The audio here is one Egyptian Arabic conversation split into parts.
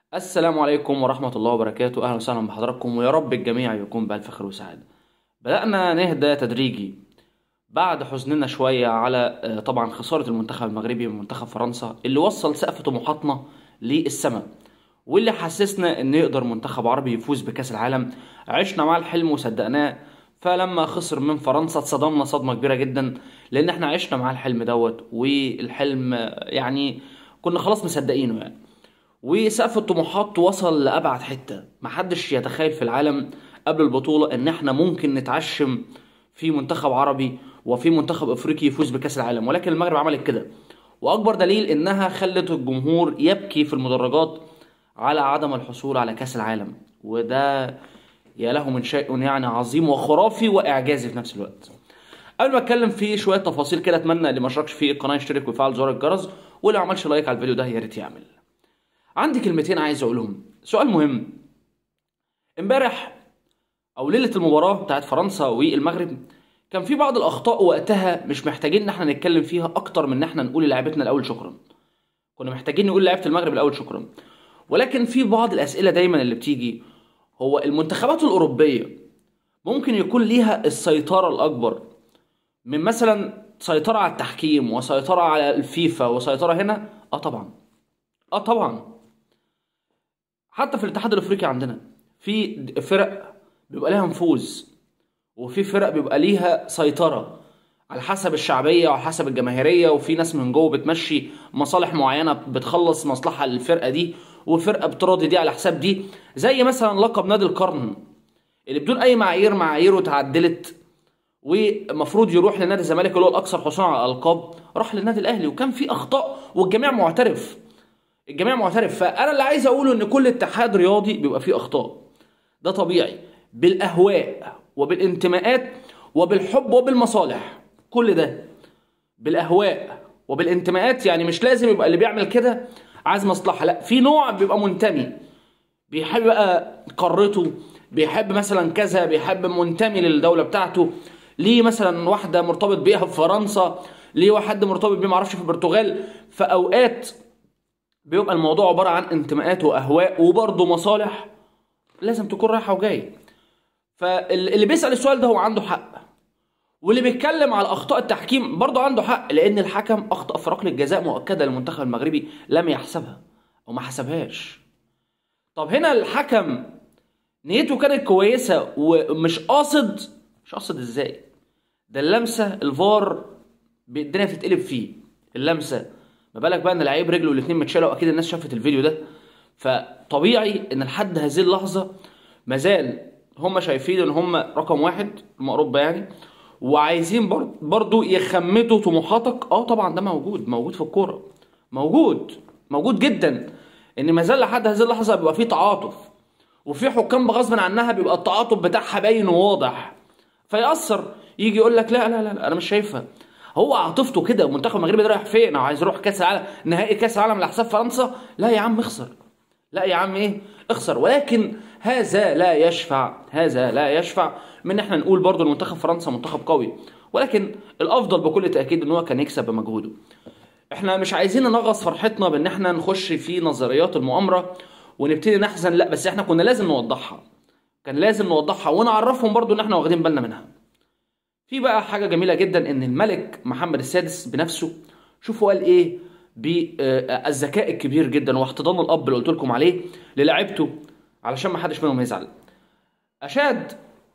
السلام عليكم ورحمة الله وبركاته أهلا وسهلا بحضراتكم ويا رب الجميع يكون بألف خير وسعادة بدأنا نهدى تدريجي بعد حزننا شوية على آه، طبعا خسارة المنتخب المغربي من منتخب فرنسا اللي وصل سقف طموحاتنا للسماء واللي حسسنا ان يقدر منتخب عربي يفوز بكأس العالم عشنا مع الحلم وصدقناه فلما خسر من فرنسا اتصدمنا صدمة كبيرة جدا لان احنا عشنا مع الحلم دوت والحلم آه، يعني كنا خلاص مصدقينه يعني وسقف الطموحات وصل لأبعد حتة محدش يتخيل في العالم قبل البطولة إن إحنا ممكن نتعشم في منتخب عربي وفي منتخب أفريقي يفوز بكأس العالم ولكن المغرب عملت كده وأكبر دليل إنها خلت الجمهور يبكي في المدرجات على عدم الحصول على كأس العالم وده يا له من شيء يعني عظيم وخرافي وإعجازي في نفس الوقت قبل ما اتكلم في شويه تفاصيل كده اتمنى اللي ما اشتركش في القناه يشترك ويفعل زر الجرس واللي ما عملش لايك على الفيديو ده يا ريت يعمل عندي كلمتين عايز اقولهم سؤال مهم امبارح او ليله المباراه بتاعت فرنسا والمغرب كان في بعض الاخطاء وقتها مش محتاجين ان احنا نتكلم فيها اكتر من ان احنا نقول للاعيبتنا الاول شكرا كنا محتاجين نقول لعيبه المغرب الاول شكرا ولكن في بعض الاسئله دايما اللي بتيجي هو المنتخبات الاوروبيه ممكن يكون ليها السيطره الاكبر من مثلا سيطره على التحكيم وسيطره على الفيفا وسيطره هنا اه طبعا اه طبعا حتى في الاتحاد الافريقي عندنا في فرق بيبقى ليها نفوذ وفي فرق بيبقى ليها سيطرة على حسب الشعبية وعلى حسب الجماهيرية وفي ناس من جوه بتمشي مصالح معينة بتخلص مصلحة للفرقة دي وفرقة بتراضي دي على حساب دي زي مثلا لقب نادي القرن اللي بدون أي معايير معاييره اتعدلت ومفروض يروح لنادي الزمالك اللي هو الأكثر حصولا على الألقاب راح للنادي الأهلي وكان في أخطاء والجميع معترف الجميع معترف فانا اللي عايز اقوله ان كل اتحاد رياضي بيبقى فيه اخطاء ده طبيعي بالاهواء وبالانتماءات وبالحب وبالمصالح كل ده بالاهواء وبالانتماءات يعني مش لازم يبقى اللي بيعمل كده عايز مصلحه لا في نوع بيبقى منتمي بيحب بقى قارته بيحب مثلا كذا بيحب منتمي للدوله بتاعته ليه مثلا واحده مرتبط بيها في فرنسا ليه واحد مرتبط بيه معرفش في البرتغال في اوقات بيبقى الموضوع عبارة عن انتماءات وأهواء وبرضه مصالح لازم تكون رايحة وجاية فاللي بيسأل السؤال ده هو عنده حق واللي بيتكلم على أخطاء التحكيم برضه عنده حق لأن الحكم أخطأ في ركلة جزاء مؤكدة للمنتخب المغربي لم يحسبها أو ما حسبهاش طب هنا الحكم نيته كانت كويسة ومش قاصد مش قاصد ازاي ده اللمسة الفار الدنيا بتتقلب فيه اللمسة ما بالك بقى ان لعيب رجله الاثنين متشالوا اكيد الناس شافت الفيديو ده فطبيعي ان لحد هذه اللحظه مازال هم شايفين ان هم رقم واحد في اوروبا يعني وعايزين بر- برضو يخمدوا طموحاتك اه طبعا ده موجود موجود في الكوره موجود موجود جدا ان مازال لحد هذه اللحظه بيبقى في تعاطف وفي حكام بغصب عنها بيبقى التعاطف بتاعها باين وواضح فيأثر يجي يقول لك لا لا لا لا، انا مش شايفها هو عاطفته كده المنتخب المغربي ده رايح فين؟ عايز يروح كاس العالم نهائي كاس العالم على حساب فرنسا؟ لا يا عم اخسر. لا يا عم ايه؟ اخسر ولكن هذا لا يشفع هذا لا يشفع من احنا نقول برضو المنتخب فرنسا منتخب قوي ولكن الافضل بكل تاكيد ان هو كان يكسب بمجهوده. احنا مش عايزين ننغص فرحتنا بان احنا نخش في نظريات المؤامره ونبتدي نحزن لا بس احنا كنا لازم نوضحها. كان لازم نوضحها ونعرفهم برضو ان احنا واخدين بالنا منها. في بقى حاجة جميلة جدا ان الملك محمد السادس بنفسه شوفوا قال ايه بالذكاء الكبير جدا واحتضان الاب اللي قلت لكم عليه للاعيبته علشان ما حدش منهم يزعل اشاد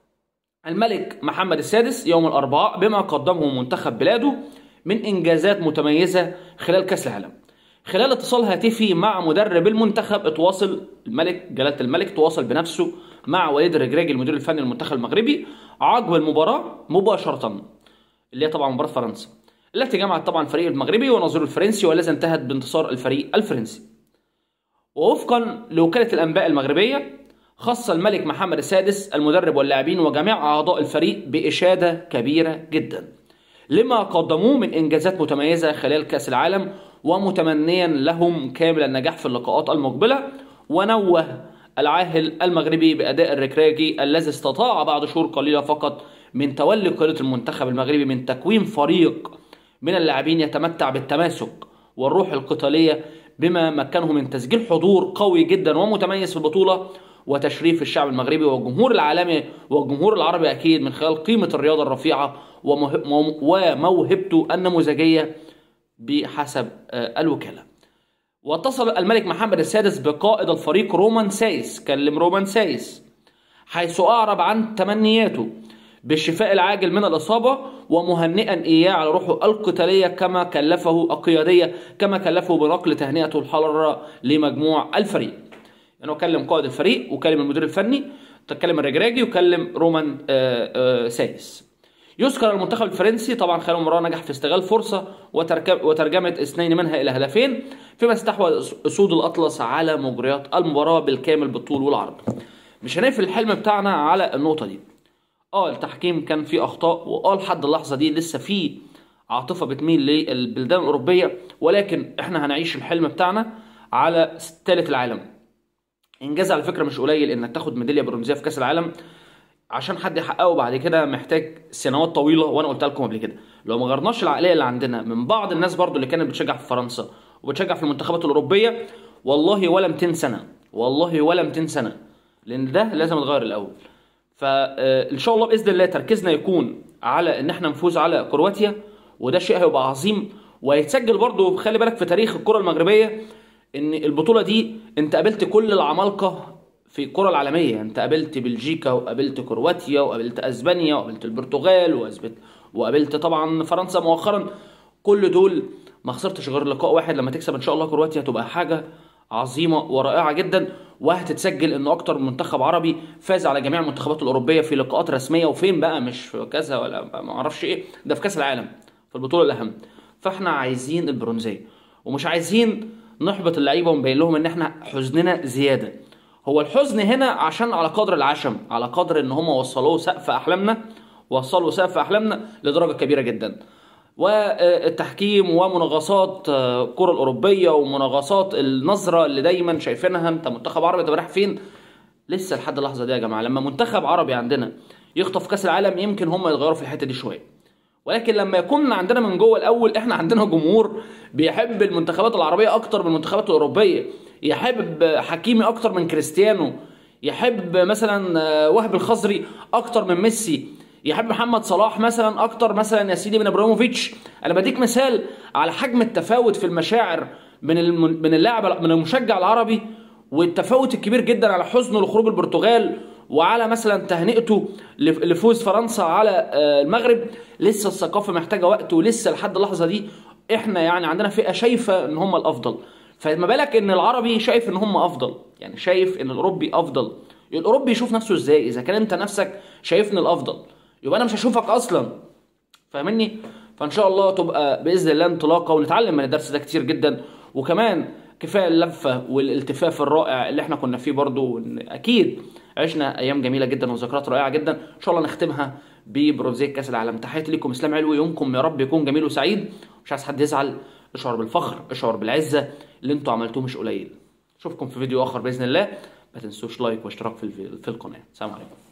الملك محمد السادس يوم الاربعاء بما قدمه منتخب بلاده من انجازات متميزة خلال كاس العالم خلال اتصال هاتفي مع مدرب المنتخب اتواصل الملك جلالة الملك تواصل بنفسه مع وليد الرجراجي المدير الفني للمنتخب المغربي عقب المباراة مباشرة اللي هي طبعا مباراة فرنسا التي جمعت طبعا الفريق المغربي ونظيره الفرنسي والذي انتهت بانتصار الفريق الفرنسي ووفقا لوكالة الأنباء المغربية خص الملك محمد السادس المدرب واللاعبين وجميع أعضاء الفريق بإشادة كبيرة جدا لما قدموه من إنجازات متميزة خلال كأس العالم ومتمنيا لهم كامل النجاح في اللقاءات المقبلة ونوه العاهل المغربي بأداء الركراكي الذي استطاع بعد شهور قليلة فقط من تولي قيادة المنتخب المغربي من تكوين فريق من اللاعبين يتمتع بالتماسك والروح القتالية بما مكنه من تسجيل حضور قوي جدا ومتميز في البطوله وتشريف الشعب المغربي والجمهور العالمي والجمهور العربي اكيد من خلال قيمه الرياضه الرفيعه ومه- وموهبته النموذجيه بحسب آه، الوكاله. واتصل الملك محمد السادس بقائد الفريق رومان سايس كلم رومان سايس حيث أعرب عن تمنياته بالشفاء العاجل من الإصابة ومهنئا إياه على روحه القتالية كما كلفه القيادية كما كلفه بنقل تهنئته الحارة لمجموع الفريق يعني هو كلم قائد الفريق وكلم المدير الفني تكلم الرجراجي وكلم رومان آه، آه، سايس يذكر المنتخب الفرنسي طبعا خالد مراه نجح في استغلال فرصه وترك- وترجمه اثنين منها الى هدفين فيما استحوذ اسود الاطلس على مجريات المباراه بالكامل بالطول والعرض مش هنقفل الحلم بتاعنا على النقطه دي اه التحكيم كان فيه اخطاء واه لحد اللحظه دي لسه فيه عاطفه بتميل للبلدان الاوروبيه ولكن احنا هنعيش الحلم بتاعنا على ثالث العالم انجاز على فكره مش قليل انك تاخد ميداليه برونزيه في كاس العالم عشان حد يحققه بعد كده محتاج سنوات طويله وانا قلت لكم قبل كده لو ما غيرناش العقليه اللي عندنا من بعض الناس برضو اللي كانت بتشجع في فرنسا وبتشجع في المنتخبات الاوروبيه والله ولا 200 سنه والله ولا 200 سنه لان ده لازم يتغير الاول فان شاء الله باذن الله تركيزنا يكون على ان احنا نفوز على كرواتيا وده شيء هيبقى عظيم وهيتسجل برضو خلي بالك في تاريخ الكره المغربيه ان البطوله دي انت قابلت كل العمالقه في الكره العالميه انت قابلت بلجيكا وقابلت كرواتيا وقابلت اسبانيا وقابلت البرتغال وقابلت وقابلت طبعا فرنسا مؤخرا كل دول ما خسرتش غير لقاء واحد لما تكسب ان شاء الله كرواتيا تبقى حاجه عظيمه ورائعه جدا وهتتسجل ان اكتر منتخب عربي فاز على جميع المنتخبات الاوروبيه في لقاءات رسميه وفين بقى مش في كذا ولا ما اعرفش ايه ده في كاس العالم في البطوله الاهم فاحنا عايزين البرونزيه ومش عايزين نحبط اللعيبه ونبين لهم ان احنا حزننا زياده هو الحزن هنا عشان على قدر العشم على قدر ان هم وصلوه سقف احلامنا وصلوا سقف احلامنا لدرجه كبيره جدا والتحكيم ومناغصات الكره الاوروبيه ومناغصات النظره اللي دايما شايفينها انت منتخب عربي طب رايح فين لسه لحد اللحظه دي يا جماعه لما منتخب عربي عندنا يخطف كاس العالم يمكن هم يتغيروا في الحته دي شويه ولكن لما يكون عندنا من جوه الاول احنا عندنا جمهور بيحب المنتخبات العربيه اكتر من المنتخبات الاوروبيه يحب حكيمي اكتر من كريستيانو يحب مثلا وهب الخزري اكتر من ميسي يحب محمد صلاح مثلا اكتر مثلا يا سيدي من ابراهيموفيتش انا بديك مثال على حجم التفاوت في المشاعر من الم... من اللاعب من المشجع العربي والتفاوت الكبير جدا على حزنه لخروج البرتغال وعلى مثلا تهنئته لفوز فرنسا على المغرب لسه الثقافه محتاجه وقت ولسه لحد اللحظه دي احنا يعني عندنا فئه شايفه ان هم الافضل فما بالك ان العربي شايف ان هم افضل يعني شايف ان الاوروبي افضل الاوروبي يشوف نفسه ازاي اذا كان انت نفسك شايفني الافضل يبقى انا مش هشوفك اصلا فاهمني فان شاء الله تبقى باذن الله انطلاقه ونتعلم من الدرس ده كتير جدا وكمان كفايه اللفه والالتفاف الرائع اللي احنا كنا فيه برضو اكيد عشنا ايام جميله جدا وذكريات رائعه جدا ان شاء الله نختمها ببرونزيه كاس العالم تحياتي لكم اسلام علوي يومكم يا رب يكون جميل وسعيد مش عايز حد يزعل اشعر بالفخر اشعر بالعزه اللي انتوا عملتوه مش قليل اشوفكم في فيديو اخر باذن الله ما تنسوش لايك واشتراك في, في القناه سلام عليكم